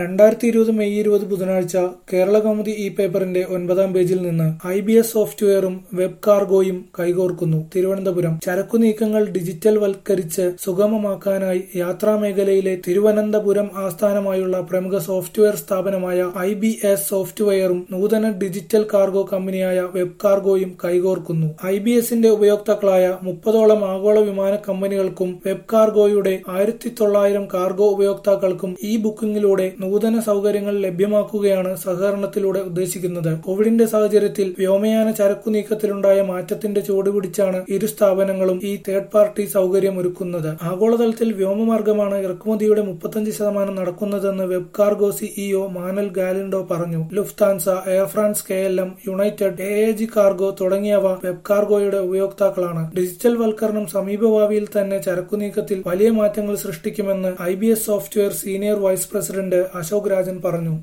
രണ്ടായിരത്തി ഇരുപത് മെയ് ഇരുപത് ബുധനാഴ്ച കേരള കൗമുദി ഇ പേപ്പറിന്റെ ഒൻപതാം പേജിൽ നിന്ന് ഐ ബി എസ് സോഫ്റ്റ്വെയറും വെബ് കാർഗോയും കൈകോർക്കുന്നു തിരുവനന്തപുരം ചരക്കു നീക്കങ്ങൾ ഡിജിറ്റൽ വൽക്കരിച്ച് സുഗമമാക്കാനായി യാത്രാമേഖലയിലെ തിരുവനന്തപുരം ആസ്ഥാനമായുള്ള പ്രമുഖ സോഫ്റ്റ്വെയർ സ്ഥാപനമായ ഐ ബി എസ് സോഫ്റ്റ്വെയറും നൂതന ഡിജിറ്റൽ കാർഗോ കമ്പനിയായ വെബ് കാർഗോയും കൈകോർക്കുന്നു ഐ ബി എസിന്റെ ഉപയോക്താക്കളായ മുപ്പതോളം ആഗോള വിമാന കമ്പനികൾക്കും വെബ് കാർഗോയുടെ ആയിരത്തി തൊള്ളായിരം കാർഗോ ഉപയോക്താക്കൾക്കും ഈ ബുക്കിംഗിലൂടെ നൂതന സൗകര്യങ്ങൾ ലഭ്യമാക്കുകയാണ് സഹകരണത്തിലൂടെ ഉദ്ദേശിക്കുന്നത് കോവിഡിന്റെ സാഹചര്യത്തിൽ വ്യോമയാന ചരക്കു നീക്കത്തിലുണ്ടായ മാറ്റത്തിന്റെ ചുവടുപിടിച്ചാണ് ഇരു സ്ഥാപനങ്ങളും ഈ തേർഡ് പാർട്ടി സൗകര്യം ഒരുക്കുന്നത് ആഗോളതലത്തിൽ വ്യോമമാർഗമാണ് ഇറക്കുമതിയുടെ മുപ്പത്തഞ്ച് ശതമാനം നടക്കുന്നതെന്ന് web cargo CEO Manuel Galindo പറഞ്ഞു Lufthansa Air France K L M United A A G cargo തുടങ്ങിയവ വെബ് കാർഗോയുടെ ഉപയോക്താക്കളാണ് ഡിജിറ്റൽ വൽക്കരണം സമീപഭാവിയിൽ തന്നെ ചരക്കു നീക്കത്തിൽ വലിയ മാറ്റങ്ങൾ സൃഷ്ടിക്കുമെന്ന് I B S software senior vice president Ashok Rajan പറഞ്ഞു